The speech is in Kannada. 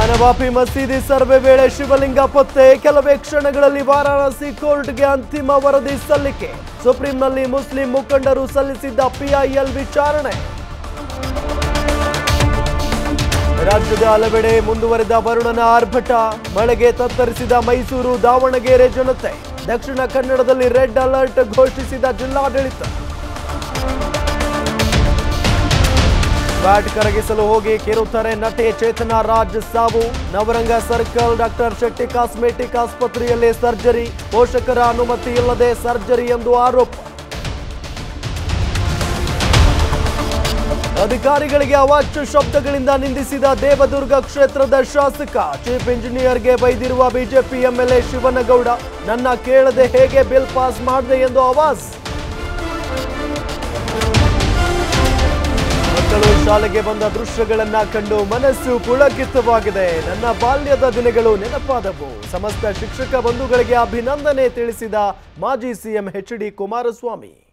ಜ್ಞಾನವಾಪಿ ಮಸೀದಿ ಸರ್ವೆ ವೇಳೆ ಶಿವಲಿಂಗ ಪತ್ತೆ ಕೆಲವೇ ಕ್ಷಣಗಳಲ್ಲಿ ವಾರಾಣಸಿ ಕೋರ್ಟ್ಗೆ ಅಂತಿಮ ವರದಿ ಸಲ್ಲಿಕೆ ಸುಪ್ರೀಂನಲ್ಲಿ ಮುಸ್ಲಿಂ ಮುಖಂಡರು ಸಲ್ಲಿಸಿದ್ದ ಪಿಐಎಲ್ ವಿಚಾರಣೆ ರಾಜ್ಯದ ಹಲವೆಡೆ ಮುಂದುವರೆದ ವರುಣನ ಆರ್ಭಟ ಮಳೆಗೆ ತತ್ತರಿಸಿದ ಮೈಸೂರು ದಾವಣಗೆರೆ ಜನತೆ ದಕ್ಷಿಣ ಕನ್ನಡದಲ್ಲಿ ರೆಡ್ ಅಲರ್ಟ್ ಘೋಷಿಸಿದ ಜಿಲ್ಲಾಡಳಿತ ಬ್ಯಾಟ್ ಕರಗಿಸಲು ಹೋಗಿ ಕಿರುತ್ತಾರೆ ನಟಿ ಚೇತನಾ ರಾಜ್ ಸಾವು Navaranga circle doctor Shetty cosmetic ಆಸ್ಪತ್ರೆಯಲ್ಲಿ ಸರ್ಜರಿ ಪೋಷಕರ ಅನುಮತಿ ಇಲ್ಲದೆ ಸರ್ಜರಿ ಎಂದು ಆರೋಪ ಅಧಿಕಾರಿಗಳಿಗೆ ಅವಾಚ್ಯ ಶಬ್ದಗಳಿಂದ ನಿಂದಿಸಿದ ದೇವದುರ್ಗ ಕ್ಷೇತ್ರದ ಶಾಸಕ ಚೀಫ್ ಇಂಜಿನಿಯರ್ಗೆ ಬೈದಿರುವ ಬಿಜೆಪಿ ಎಂಎಲ್ಎ ಶಿವನಗೌಡ ನನ್ನ ಕೇಳದೆ ಹೇಗೆ ಬಿಲ್ ಪಾಸ್ ಮಾಡಿದೆ ಎಂದು ಅವಾಜ್ ಮಕ್ಕಳು ಶಾಲೆಗೆ ಬಂದ ದೃಶ್ಯಗಳನ್ನ ಕಂಡು ಮನಸ್ಸು ಪುಳಕಿತವಾಗಿದೆ ನನ್ನ ಬಾಲ್ಯದ ದಿನಗಳು ನೆನಪಾದವು ಸಮಸ್ತ ಶಿಕ್ಷಕ ಬಂಧುಗಳಿಗೆ ಅಭಿನಂದನೆ ತಿಳಿಸಿದ ಮಾಜಿ ಸಿಎಂ ಎಚ್ ಡಿ ಕುಮಾರಸ್ವಾಮಿ